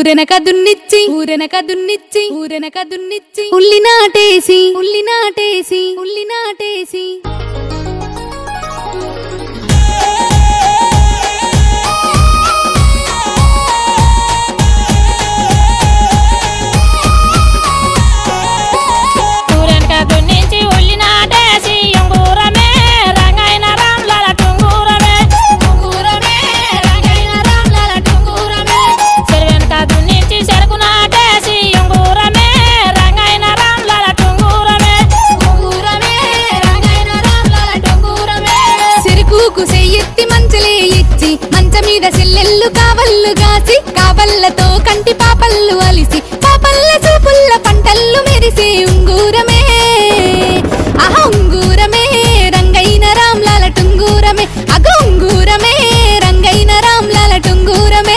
ఊరెనక దున్నిచ్చి ఊరెనక దున్నిచ్చి ఊరెనక దున్నిచ్చి ఉల్లి నాటేసి ఉల్లి నాటేసి ఉల్లి నాటేసి ఊరెనక దున్నించి ఉల్లి నాటేసి ఉంగూరమే రంగైన రామ్లాల టుంగూరమే ఉంగూరమే రంగైన రామ్లాల టుంగూరమే చెరువెనక దున్నించి చెరుకు నాటేసి ఉంగూరమే రంగైన రామ్లాల టుంగూరమే ఉంగూరమే రంగైన రామ్లాల టుంగూరమే సిరుకుకు సెయ్యెత్తి మంచలే ఇచ్చి మంచ మీద సెల్లెళ్ళు కావళ్ళు గాసి కావళ్ళతో కంటి పాపళ్ళు అలిసి పాపల్ల చూపుల్ల పంటల్లు మెరిసే ఉంగూరమే ఆహ ఉంగూరమే రంగైన రామ్లాల టుంగూరమే అగ ఉంగూరమే రంగైన రామ్లాల టుంగూరమే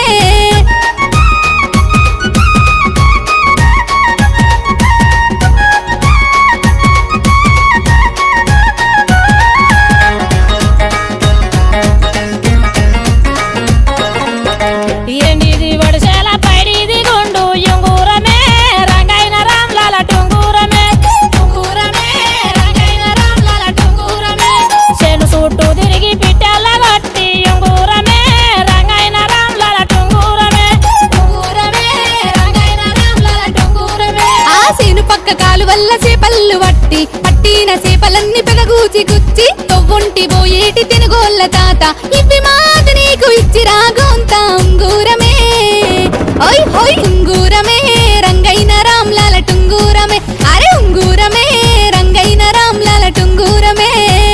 ఏంటిది వడిసేల పైడిది గుండు ఉంగూరమే రంగైన రామ్లాల టుంగూరమే ఉంగూరమే రంగైన రామ్లాల టుంగూరమే చేను చుట్టూ తిరిగి పిట్టెల్ల కొట్టి ఉంగూరమే రంగైన రామ్లాల టుంగూరమే ఉంగూరమే రంగైన రామ్లాల టుంగూరమే ఆ సేను పక్క కాలు వల్ల చేపళ్ళు వట్టి పట్టిన చేపలన్నీ పెదగూచి గుచ్చి తొవ్వుంటి పోయేటి తినుగోళ్ళ తాత ఇవి మాది నీకు ఇచ్చి రాగోంత ఉంగూరమే ఓయ్ హోయ్ ఉంగూరమే రంగైన రామ్లాల టుంగూరమే అరే ఉంగూరమే రంగైన రామ్లాల టుంగూరమే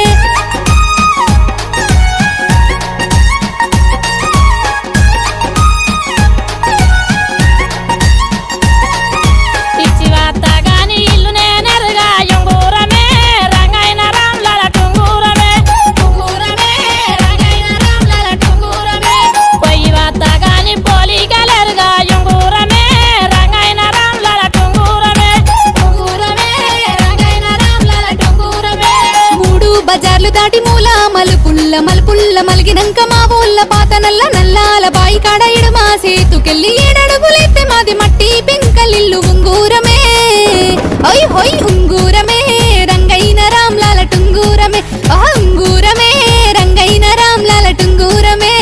పిచ్చి వార్త గాని ఇల్లు నేనెరుగా ఉంగూరమే రంగైన రామ్లాల టుంగూరమే ఉంగూరమే రంగైన రామ్లాల టుంగూరమే పొయ్యి వార్త గాని పోలికలెరుగా ఉంగూరమే రంగైన రామ్లాల టుంగూరమే ఉంగూరమే రంగైన రామ్లాల టుంగూరమే మూడు బజార్లు దాటి మూల మలుపుల్ల మలుపుల్ల మలిగినంక మా ఊళ్ళ పాత నల్ల నల్లాల బాయి కాడ ఇడుమా సేతుకెళ్ళి ఏడడుగులైతే మాది మట్టి పెంకలిల్లు ఉంగూరమే ఓయ్ హోయ్ ఉంగూరమే రంగైన రామ్లాల టుంగూరమే ఆ ఉంగూరమే రంగైన రామ్లాల టుంగూరమే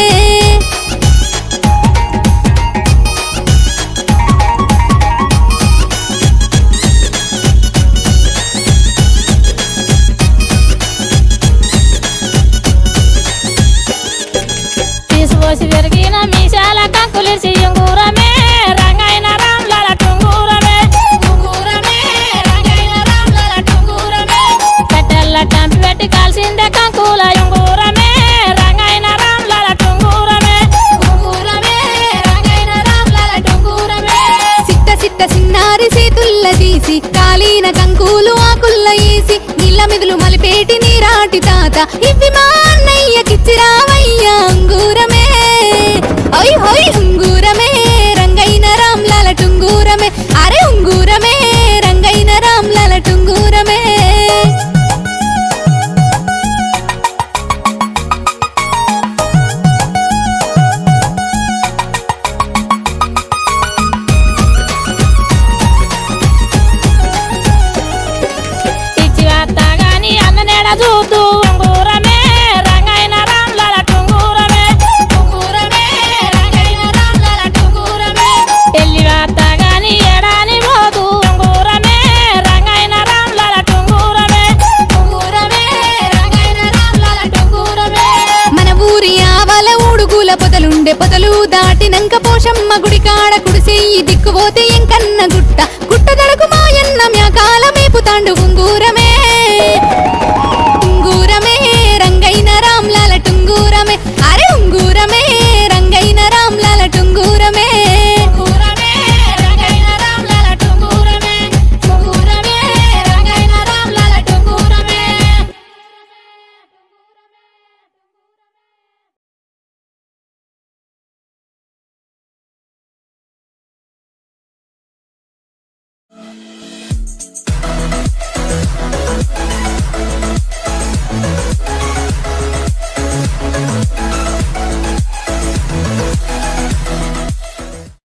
తీసుపోసి పెరిగిన మీసాల కంకులిసి ఉంగూరమే రంగైన రామ్లాల టుంగూరమే ఉంగూరమే రంగైన రామ్లాల టుంగూరమే కట్టెల్ల టంపి పెట్టి కాల్సిందే కంకుల ఉంగూరమే రంగైన రామ్లాల టుంగూరమే ఉంగూరమే రంగైన రామ్లాల టుంగూరమే సిట్ట సిట్ట సిన్నారి సేతుల్ల తీసి కాలీన కంకులు ఆకుల్ల వేసి నీళ్ళ మిదులు మలిపేటి నీరాటి తాత ఇవి మా అన్నయ్యకిచ్చి రావయ్యా అంగూరమే ఓయ్ హోయ్ ఉంగూరమే రంగైన రామ్లాల టుంగూరమే అరే ఉంగూరమే రంగైన రామ్లాల టుంగూరమే ఇచ్చి వార్త గాని అన్న నేడ చూద్దు ఉంగూరమే రంగైన రామ్లాల టుంగూరమే ఉంగూరమే రంగైన రామ్లాల టుంగూరమే పెళ్లి వార్త గాని ఎడాని పోదు ఉంగూరమే రంగైన రామ్లాల టుంగూరమే ఉంగూరమే రంగైన రామ్లాల టుంగూరమే మన ఊరి ఆవల ఊడుగుల పొదలుండే పొదలు దాటినంక పోషమ్మ గుడి కాడ కుడిసేయి దిక్కుపోతే ఎంకన్న గుట్ట